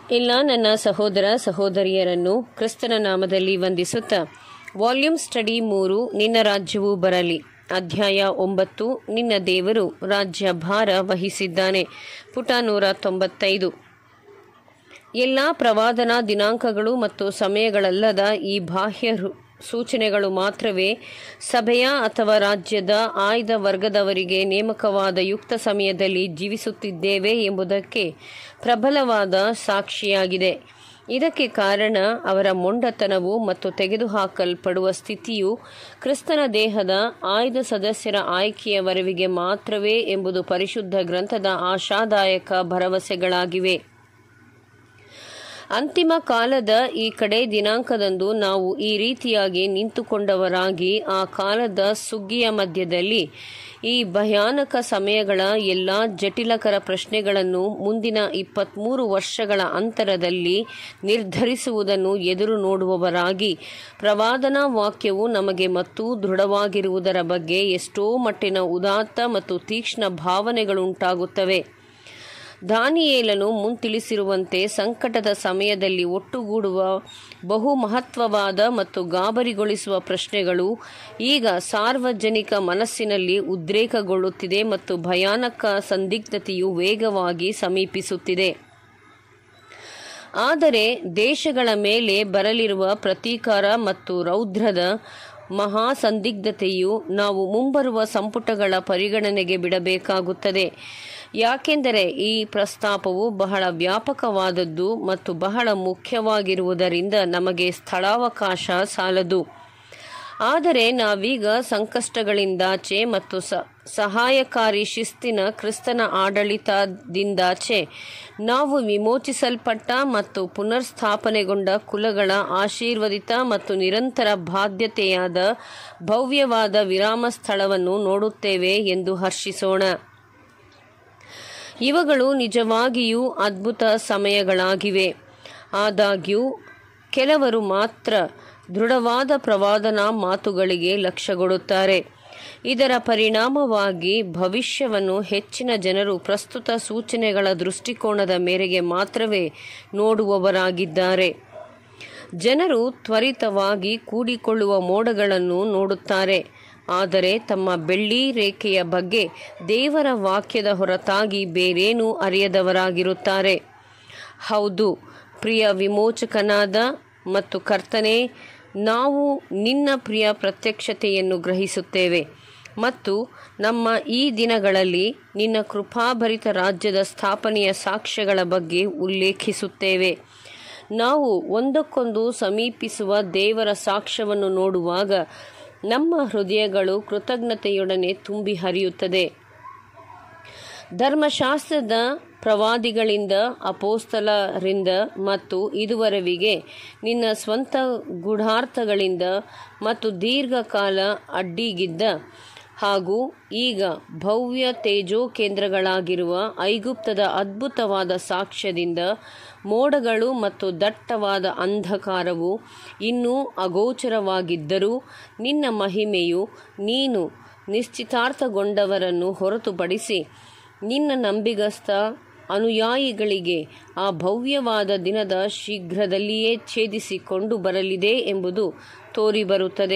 ಇಲ್ಲ ನನ್ನ ಸಹೋದರ ಸಹೋದರಿಯರನ್ನು ಕ್ರಿಸ್ತನ ನಾಮದಲ್ಲಿ ವಂದಿಸುತ್ತಾ ವಾಲ್ಯೂಮ್ ಸ್ಟಡಿ ಮೂರು ನಿನ್ನ ರಾಜ್ಯವು ಬರಲಿ ಅಧ್ಯಾಯ ಒಂಬತ್ತು ನಿನ್ನ ದೇವರು ರಾಜ್ಯ ಭಾರ ವಹಿಸಿದ್ದಾನೆ ಪುಟ ನೂರ ತೊಂಬತ್ತೈದು ಎಲ್ಲ ಪ್ರವಾದನಾ ದಿನಾಂಕಗಳು ಮತ್ತು ಸಮಯಗಳಲ್ಲದ ಈ ಬಾಹ್ಯ ರು- ಸೂಚನೆಗಳು ಮಾತ್ರವೇ ಸಭೆಯ ಅಥವಾ ರಾಜ್ಯದ ಆಯ್ದ ವರ್ಗದವರಿಗೆ ನೇಮಕವಾದ ಯುಕ್ತ ಸಮಯದಲ್ಲಿ ಜೀವಿಸುತ್ತಿದ್ದೇವೆ ಎಂಬುದಕ್ಕೆ ಪ್ರಬಲವಾದ ಸಾಕ್ಷಿಯಾಗಿದೆ ಇದಕ್ಕೆ ಕಾರಣ ಅವರ ಮೊಂಡತನವು ಮತ್ತು ತೆಗೆದುಹಾಕಲ್ಪಡುವ ಸ್ಥಿತಿಯು ಕ್ರಿಸ್ತನ ದೇಹದ ಆಯ್ದ ಸದಸ್ಯರ ಆಯ್ಕೆಯ ವರವಿಗೆ ಮಾತ್ರವೇ ಎಂಬುದು ಪರಿಶುದ್ಧ ಗ್ರಂಥದ ಆಶಾದಾಯಕ ಭರವಸೆಗಳಾಗಿವೆ ಅಂತಿಮ ಕಾಲದ ಈ ಕಡೆ ದಿನಾಂಕದಂದು ನಾವು ಈ ರೀತಿಯಾಗಿ ನಿಂತುಕೊಂಡವರಾಗಿ ಆ ಕಾಲದ ಸುಗ್ಗಿಯ ಮಧ್ಯದಲ್ಲಿ ಈ ಭಯಾನಕ ಸಮಯಗಳ ಎಲ್ಲ ಜಟಿಲಕರ ಪ್ರಶ್ನೆಗಳನ್ನು ಮುಂದಿನ ಇಪ್ಪತ್ತ್ಮೂರು ವರ್ಷಗಳ ಅಂತರದಲ್ಲಿ ನಿರ್ಧರಿಸುವುದನ್ನು ಎದುರು ನೋಡುವವರಾಗಿ ಪ್ರವಾದನಾ ವಾಕ್ಯವು ನಮಗೆ ಮತ್ತು ದೃಢವಾಗಿರುವುದರ ಬಗ್ಗೆ ಎಷ್ಟೋ ಮಟ್ಟಿನ ಉದಾತ್ತ ಮತ್ತು ತೀಕ್ಷ್ಣ ಭಾವನೆಗಳುಂಟಾಗುತ್ತವೆ ದಾನಿಯೇಲನು ಮುಂತಿಳಿಸಿರುವಂತೆ ಸಂಕಟದ ಸಮಯದಲ್ಲಿ ಒಟ್ಟುಗೂಡುವ ಬಹು ಮಹತ್ವವಾದ ಮತ್ತು ಗಾಬರಿಗೊಳಿಸುವ ಪ್ರಶ್ನೆಗಳು ಈಗ ಸಾರ್ವಜನಿಕ ಮನಸ್ಸಿನಲ್ಲಿ ಉದ್ರೇಕಗೊಳ್ಳುತ್ತಿದೆ ಮತ್ತು ಭಯಾನಕ ಸಂದಿಗ್ಧತೆಯು ವೇಗವಾಗಿ ಸಮೀಪಿಸುತ್ತಿದೆ ಆದರೆ ದೇಶಗಳ ಮೇಲೆ ಬರಲಿರುವ ಪ್ರತೀಕಾರ ಮತ್ತು ರೌದ್ರದ ಮಹಾ ಸಂದಿಗ್ಧತೆಯು ನಾವು ಮುಂಬರುವ ಸಂಪುಟಗಳ ಪರಿಗಣನೆಗೆ ಬಿಡಬೇಕಾಗುತ್ತದೆ ಯಾಕೆಂದರೆ ಈ ಪ್ರಸ್ತಾಪವು ಬಹಳ ವ್ಯಾಪಕವಾದದ್ದು ಮತ್ತು ಬಹಳ ಮುಖ್ಯವಾಗಿರುವುದರಿಂದ ನಮಗೆ ಸ್ಥಳಾವಕಾಶ ಸಾಲದು ಆದರೆ ನಾವೀಗ ಸಂಕಷ್ಟಗಳಿಂದಾಚೆ ಮತ್ತು ಸ ಸಹಾಯಕಾರಿ ಶಿಸ್ತಿನ ಕ್ರಿಸ್ತನ ಆಡಳಿತದಿಂದಾಚೆ ನಾವು ವಿಮೋಚಿಸಲ್ಪಟ್ಟ ಮತ್ತು ಪುನರ್ಸ್ಥಾಪನೆಗೊಂಡ ಕುಲಗಳ ಆಶೀರ್ವದಿತ ಮತ್ತು ನಿರಂತರ ಬಾಧ್ಯತೆಯಾದ ಭವ್ಯವಾದ ವಿರಾಮ ಸ್ಥಳವನ್ನು ನೋಡುತ್ತೇವೆ ಎಂದು ಹರ್ಷಿಸೋಣ ಇವುಗಳು ನಿಜವಾಗಿಯೂ ಅದ್ಭುತ ಸಮಯಗಳಾಗಿವೆ ಆದಾಗ್ಯೂ ಕೆಲವರು ಮಾತ್ರ ದೃಢವಾದ ಪ್ರವಾದನಾ ಮಾತುಗಳಿಗೆ ಲಕ್ಷ್ಯಗೊಡುತ್ತಾರೆ ಇದರ ಪರಿಣಾಮವಾಗಿ ಭವಿಷ್ಯವನ್ನು ಹೆಚ್ಚಿನ ಜನರು ಪ್ರಸ್ತುತ ಸೂಚನೆಗಳ ದೃಷ್ಟಿಕೋನದ ಮೇರೆಗೆ ಮಾತ್ರವೇ ನೋಡುವವರಾಗಿದ್ದಾರೆ ಜನರು ತ್ವರಿತವಾಗಿ ಕೂಡಿಕೊಳ್ಳುವ ಮೋಡಗಳನ್ನು ನೋಡುತ್ತಾರೆ ಆದರೆ ತಮ್ಮ ಬೆಳ್ಳಿ ರೇಖೆಯ ಬಗ್ಗೆ ದೇವರ ವಾಕ್ಯದ ಹೊರತಾಗಿ ಬೇರೇನೂ ಅರಿಯದವರಾಗಿರುತ್ತಾರೆ ಹೌದು ಪ್ರಿಯ ವಿಮೋಚಕನಾದ ಮತ್ತು ಕರ್ತನೆ ನಾವು ನಿನ್ನ ಪ್ರಿಯ ಪ್ರತ್ಯಕ್ಷತೆಯನ್ನು ಗ್ರಹಿಸುತ್ತೇವೆ ಮತ್ತು ನಮ್ಮ ಈ ದಿನಗಳಲ್ಲಿ ನಿನ್ನ ಕೃಪಾಭರಿತ ರಾಜ್ಯದ ಸ್ಥಾಪನೆಯ ಸಾಕ್ಷ್ಯಗಳ ಬಗ್ಗೆ ಉಲ್ಲೇಖಿಸುತ್ತೇವೆ ನಾವು ಒಂದಕ್ಕೊಂದು ಸಮೀಪಿಸುವ ದೇವರ ಸಾಕ್ಷ್ಯವನ್ನು ನೋಡುವಾಗ ನಮ್ಮ ಹೃದಯಗಳು ಕೃತಜ್ಞತೆಯೊಡನೆ ತುಂಬಿ ಹರಿಯುತ್ತದೆ ಧರ್ಮಶಾಸ್ತ್ರದ ಪ್ರವಾದಿಗಳಿಂದ ಅಪೋಸ್ತಲರಿಂದ ಮತ್ತು ಇದುವರೆವಿಗೆ ನಿನ್ನ ಸ್ವಂತ ಗೂಢಾರ್ಥಗಳಿಂದ ಮತ್ತು ದೀರ್ಘಕಾಲ ಅಡ್ಡಿಗಿದ್ದ ಹಾಗೂ ಈಗ ಭವ್ಯ ತೇಜೋ ಕೇಂದ್ರಗಳಾಗಿರುವ ಐಗುಪ್ತದ ಅದ್ಭುತವಾದ ಸಾಕ್ಷ್ಯದಿಂದ ಮೋಡಗಳು ಮತ್ತು ದಟ್ಟವಾದ ಅಂಧಕಾರವು ಇನ್ನೂ ಅಗೋಚರವಾಗಿದ್ದರೂ ನಿನ್ನ ಮಹಿಮೆಯು ನೀನು ನಿಶ್ಚಿತಾರ್ಥಗೊಂಡವರನ್ನು ಹೊರತುಪಡಿಸಿ ನಿನ್ನ ನಂಬಿಗಸ್ತ ಅನುಯಾಯಿಗಳಿಗೆ ಆ ಭವ್ಯವಾದ ದಿನದ ಶೀಘ್ರದಲ್ಲಿಯೇ ಛೇದಿಸಿಕೊಂಡು ಬರಲಿದೆ ಎಂಬುದು ತೋರಿಬರುತ್ತದೆ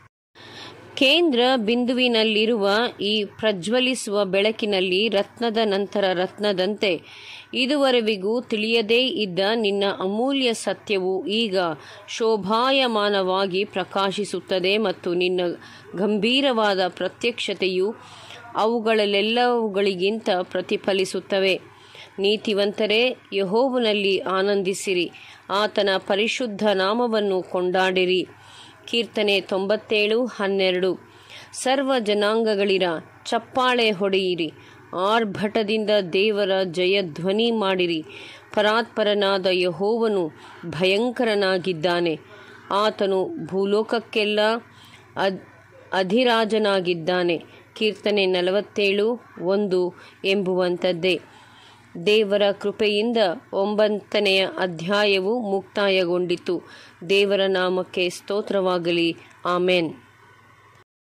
ಕೇಂದ್ರ ಬಿಂದುವಿನಲ್ಲಿರುವ ಈ ಪ್ರಜ್ವಲಿಸುವ ಬೆಳಕಿನಲ್ಲಿ ರತ್ನದ ನಂತರ ರತ್ನದಂತೆ ಇದುವರೆವಿಗೂ ತಿಳಿಯದೇ ಇದ್ದ ನಿನ್ನ ಅಮೂಲ್ಯ ಸತ್ಯವು ಈಗ ಶೋಭಾಯಮಾನವಾಗಿ ಪ್ರಕಾಶಿಸುತ್ತದೆ ಮತ್ತು ನಿನ್ನ ಗಂಭೀರವಾದ ಪ್ರತ್ಯಕ್ಷತೆಯು ಅವುಗಳಲ್ಲೆಲ್ಲವುಗಳಿಗಿಂತ ಪ್ರತಿಫಲಿಸುತ್ತವೆ ನೀತಿವಂತರೇ ಯಹೋವನಲ್ಲಿ ಆನಂದಿಸಿರಿ ಆತನ ಪರಿಶುದ್ಧ ನಾಮವನ್ನು ಕೊಂಡಾಡಿರಿ ಕೀರ್ತನೆ ತೊಂಬತ್ತೇಳು ಹನ್ನೆರಡು ಸರ್ವ ಜನಾಂಗಗಳಿರ ಚಪ್ಪಾಳೆ ಹೊಡೆಯಿರಿ ಆರ್ಭಟದಿಂದ ದೇವರ ಜಯಧ್ವನಿ ಮಾಡಿರಿ ಪರಾತ್ಪರನಾದ ಯಹೋವನು ಭಯಂಕರನಾಗಿದ್ದಾನೆ ಆತನು ಭೂಲೋಕಕ್ಕೆಲ್ಲ ಅದ್ ಅಧಿರಾಜನಾಗಿದ್ದಾನೆ ಕೀರ್ತನೆ ನಲವತ್ತೇಳು ಒಂದು ಎಂಬುವಂಥದ್ದೇ ದೇವರ ಕೃಪೆಯಿಂದ ಒಂಬತ್ತನೆಯ ಅಧ್ಯಾಯವು ಮುಕ್ತಾಯಗೊಂಡಿತು ದೇವರ ನಾಮಕ್ಕೆ ಸ್ತೋತ್ರವಾಗಲಿ ಆಮೇನ್